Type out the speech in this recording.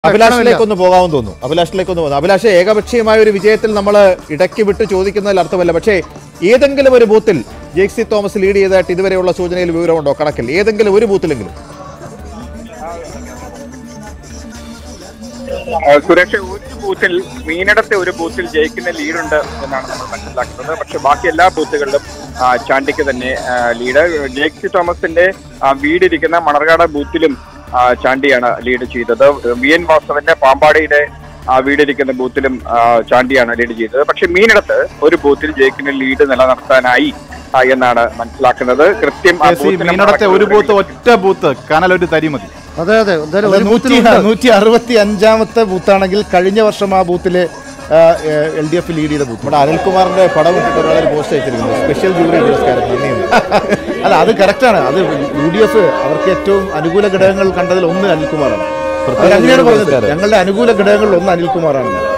അഭിലാഷിലേക്ക് ഒന്ന് പോകാമെന്ന് തോന്നുന്നു അഭിലാഷിലേക്ക് ഒന്ന് പോകുന്നു അഭിലാഷ് ഏകപക്ഷീയമായ ഒരു വിജയത്തിൽ നമ്മൾ ഇടയ്ക്ക് വിട്ട് ചോദിക്കുന്നതിൽ അർത്ഥമല്ല പക്ഷേ ഏതെങ്കിലും ഒരു ബൂത്തിൽ ജെക്സി തോമസ് ലീഡ് ചെയ്തതായിട്ട് ഇതുവരെയുള്ള സൂചനയിൽ വിവരമുണ്ടോ കണക്കിൽ ഏതെങ്കിലും ഒരു ബൂത്തിലെങ്കിലും ആ, സുരേഷ് ഒരു ബൂത്തിൽ മീനിടത്തെ ഒരു ബൂത്തിൽ ജയിക്കുന്ന ലീഡുണ്ട് എന്നാണ് നമ്മൾ മനസ്സിലാക്കുന്നത് പക്ഷെ ബാക്കി എല്ലാ ബൂത്തുകളിലും ആ, ചാണ്ടിക്ക് തന്നെ ആ, ലീഡ് ജേക്സി തോമസിന്റെ ആ, വീടിരിക്കുന്ന മണർകാട് ബൂത്തിലും ആ, ചാണ്ടിയാണ് ലീഡ് ചെയ്തത് വി എൻ വാസവന്റെ പാമ്പാടിയുടെ ആ, വീടിരിക്കുന്ന ബൂത്തിലും ആ, ചാണ്ടിയാണ് ലീഡ് ചെയ്തത് പക്ഷെ മീനിടത്ത് ഒരു ബൂത്തിൽ ജയിക്കുന്ന ലീഡ് നിലനിർത്താനായി ആ, എന്നാണ് മനസ്സിലാക്കുന്നത് കൃത്യം ആ കേസി, ബൂത്തിന് മീനടത്തെ ഒരു മറക്കൽ ബൂത്ത് ഒറ്റ ബൂത്ത് കനൽ ഒരു തരി മതി അതെ അതെ എന്തായാലും അത് ഒരു നൂറ്റി ബൂത്തിലുണ്ട്. നൂറ്റി അറുപത്തി അഞ്ചാമത്തെ ബൂത്താണെങ്കിൽ കഴിഞ്ഞ വർഷം ആ ബൂത്തില് എൽ ഡി എഫ് ലീഡ് ചെയ്ത ബൂത്ത് നമ്മുടെ അനിൽകുമാറിന്റെ പടം ഇട്ടിട്ട് ഒരാളൊരു പോസ്റ്റ് അയച്ചിരിക്കുന്നു സ്പെഷ്യൽ ജൂറി പുരസ്കാരം നന്ദിയുണ്ട് അല്ല അത് കറക്റ്റാണ് അത് യു ഡി എഫ് അവർക്ക് ഏറ്റവും അനുകൂല ഘടകങ്ങൾ കണ്ടതിൽ ഒന്ന് അനിൽകുമാറാണ് പ്രത്യേക അവരങ്ങനെയാണ് ജൂറി പറഞ്ഞത് പുരസ്കാരം. ഞങ്ങളുടെ അനുകൂല ഘടകങ്ങളിൽ ഒന്ന് അനിൽകുമാറാണ്